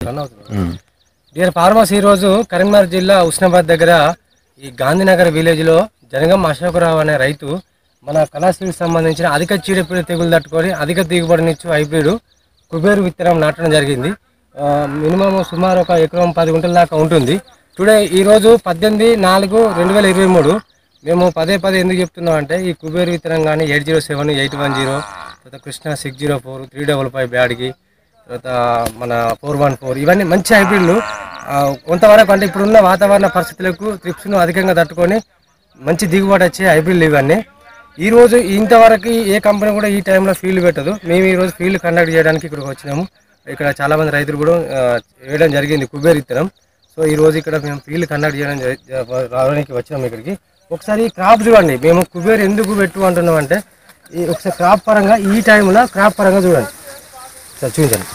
సంవత్సరాలు అవుతుంది dear farmers ఈరోజు కరీంనగర్ జిల్లా ఉస్నాబాద్ దగ్గర ఈ గాంధీనగర్ విలేజ్లో జనగం అశోకరావు అనే రైతు మన కళాశ్రీకి సంబంధించిన అధిక చీడపీడ తెగులు తట్టుకొని అధిక దిగుబడినిచ్చు హైబ్రిడ్ కుబేరు విత్తనం నాటడం జరిగింది మినిమం సుమారు ఒక ఎకరం పది గుంటల దాకా ఉంటుంది టుడే ఈరోజు పద్దెనిమిది నాలుగు రెండు వేల ఇరవై మూడు మేము పదే పదే ఎందుకు చెప్తున్నాం అంటే ఈ కుబేరు విత్తనం కానీ eight zero seven eight one zero తర్వాత Krishna six zero four three double five బ్యాడ్కి తర్వాత మన ఫోర్ వన్ ఫోర్ ఇవన్నీ మంచి హైబ్రిడ్లు ఆ, కొంతవరకు అంటే ఇప్పుడున్న వాతావరణ పరిస్థితులకు త్రిప్స్ను అధికంగా తట్టుకొని మంచి దిగుబడి వచ్చే హైబ్రిడ్లు ఇవన్నీ ఈ రోజు ఇంతవరకు ఏ కంపెనీ కూడా ఈ టైంలో ఫీల్డ్ పెట్టదు మేము ఈ రోజు ఫీల్డ్ కండక్ట్ చేయడానికి ఇక్కడికి వచ్చినాము ఇక్కడ చాలా మంది రైతులు కూడా ఆ, వేయడం జరిగింది కుబేర్ ఇత్తనం సో ఈ రోజు ఇక్కడ మేము ఫీల్డ్ కండక్ట్ చేయడం జరి- జ- రావడానికి వచ్చినాము ఇక్కడికి ఒకసారి ఈ క్రాప్ చూడండి మేము కుబేర్ ఎందుకు పెట్టు అంటున్నాం అంటే ఈ ఒకసారి క్రాప్ పరంగా ఈ టైంలో క్రాప్ పరంగా చూడండి సార్ చూపించండి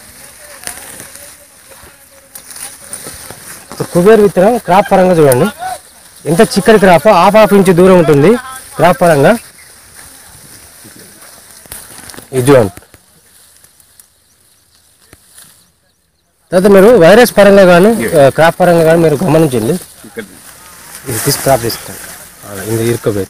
కుబేర్ విత్తనం క్రాప్ పరంగా చూడండి ఎంత చిక్కటి క్రాప్ హాఫ్ హాఫ్ ఇంచ్ దూరం ఉంటుంది క్రాప్ పరంగా ఇది చూడండి తర్వాత మీరు వైరస్ పరంగా కానీ క్రాప్ పరంగా కానీ మీరు గమనించండి ఇది తీసి క్రాప్ తీసుకుంటాను ఇది ఇరుకోబోయి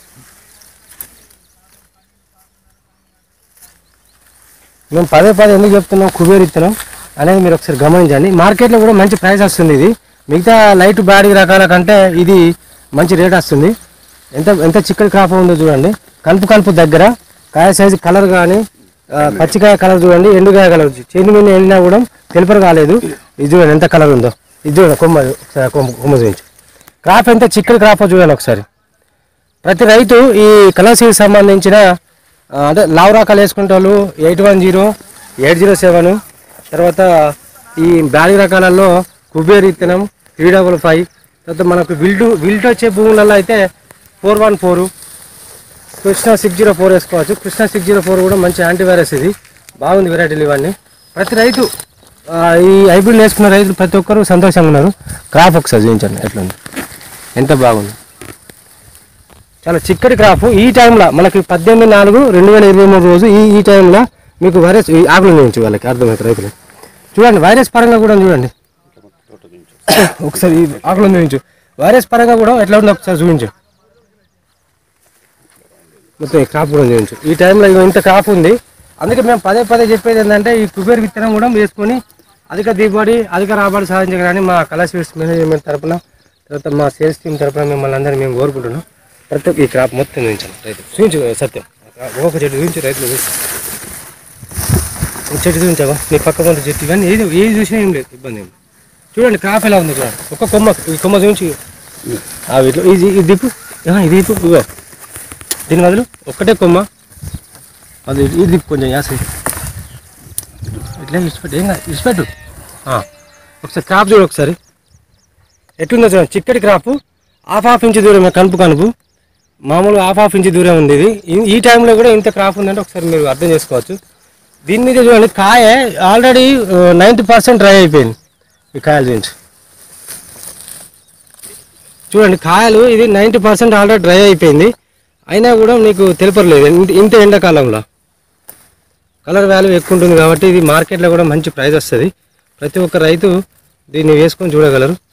మేము పదే పదే ఎందుకు చెప్తున్నాం కుబేర్ ఇత్తనం అనేది మీరు ఒకసారి గమనించండి మార్కెట్లో కూడా మంచి ప్రైస్ వస్తుంది ఇది మిగతా లైట్ బాడీ రకాల కంటే ఇది మంచి రేట్ వస్తుంది ఎంత ఎంత చిక్కటి క్రాప్ ఉందో చూడండి కలుపు కలుపు దగ్గర కాయ సైజు కలర్ కానీ పచ్చికాయ కలర్ చూడండి ఎండుకాయ కలర్ చేను మీద ఎండినా కూడా తెలుపరు కాలేదు ఇది చూడండి ఎంత కలర్ ఉందో ఇది చూడండి కొమ్మ ఒకసారి కొమ్మ కొమ్మ చూపించు క్రాప్ ఎంత చిక్కటి క్రాప్ చూడండి ఒకసారి ప్రతి రైతు ఈ కలర్సీకి సంబంధించిన ఆ, అదే లావు రకాలు వేసుకుంటే వాళ్ళు eight one zero eight zero seven తర్వాత ఈ బ్యాలీ రకాలలో కుబేర్ ఇత్తనం త్రీ డబల్ ఫైవ్ తర్వాత మనకు విల్టు విల్ట్ వచ్చే భూములలో అయితే four one four Krishna six zero four వేసుకోవచ్చు కృష్ణ సిక్స్ జీరో ఫోర్ కూడా మంచి యాంటీవైరస్ ఇది బాగుంది వెరైటీలు ఇవన్నీ ప్రతి రైతు ఆ, ఈ హైబ్రిడ్ వేసుకున్న రైతులు ప్రతి ఒక్కరు సంతోషంగా ఉన్నారు క్రాప్ ఒకసారి చూపించండి ఎట్లుంది ఎంత బాగుంది చాలా చిక్కటి క్రాప్ ఈ టైంలో మనకి పద్దెనిమిది నాలుగు రెండు వేల ఇరవై మూడు రోజు ఈ ఈ టైంలో మీకు వైరస్ ఈ ఆకులు చూపించు వాళ్ళకి అర్థమవుతుంది రైతులు చూడండి వైరస్ పరంగా కూడా చూడండి ఒకసారి ఈ ఆకులు చూపించు వైరస్ పరంగా కూడా ఎట్లా ఉందో ఒకసారి చూపించు మొత్తం ఈ క్రాప్ కూడా చూపించు ఈ టైంలో ఇగో ఇంత క్రాప్ ఉంది అందుకే మేము పదే పదే చెప్పేది ఏంటంటే ఈ కుబేర్ విత్తనం కూడా వేసుకొని అధిక దిగుబడి అధిక రాబడి సాధించగలని మా కళా స్వీట్స్ మేనేజ్మెంట్ తరపున తర్వాత మా సేల్స్ టీం తరపున మిమ్మల్ని అందరినీ మేము కోరుకుంటున్నాం ప్రతి ఒక్క ఈ క్రాప్ మొత్తం చూపించాను రైతు చూపించు సత్యం ఒక చెట్టు చూపించు రైతులు చూపించు. ఒక చెట్టు చూపించావా నీ పక్క కొంత చెట్టు ఇవన్నీ ఏది ఏది చూసినా ఏం లేదు ఇబ్బంది ఏం లేదు. చూడండి క్రాప్ ఎలా ఉంది చూడండి ఒక్క కొమ్మ ఈ కొమ్మ చూపించి ఆ వీటిలో ఇది ఇది దిప్పు ఆ, ఇది దిప్పు ఇగో దీని బదులు ఒక్కటే కొమ్మ అది ఇది దిప్పు కొంచెం యాస ఇట్లా ఇచ్చిపెట్టు ఏం కాదు ఇచ్చిపెట్టు ఆ, ఒకసారి క్రాప్ చూడు ఒకసారి ఎట్లుందో చూడండి చిక్కటి క్రాప్ హాఫ్ హాఫ్ ఇంచ్ దూరం కనుపు కనుపు మామూలుగా హాఫ్ హాఫ్ ఇంచ్ దూరం ఉంది ఇది ఈ- ఈ టైంలో కూడా ఇంత క్రాప్ ఉందంటే ఒకసారి మీరు అర్థం చేసుకోవచ్చు దీని మీద చూడండి కాయ ఆల్రెడీ నైంటీ పర్సెంట్ డ్రై అయిపోయింది ఈ కాయలు చూపించి చూడండి కాయలు ఇది నైంటీ పర్సెంట్ ఆల్రెడీ డ్రై అయిపోయింది అయినా కూడా మీకు తెలుపలేదు ఇంత- ఇంత ఎండాకాలంలో కలర్ వాల్యూ ఎక్కువ ఉంటుంది కాబట్టి ఇది మార్కెట్లో కూడా మంచి ప్రైస్ వస్తుంది ప్రతి ఒక్క రైతు దీన్ని వేసుకొని చూడగలరు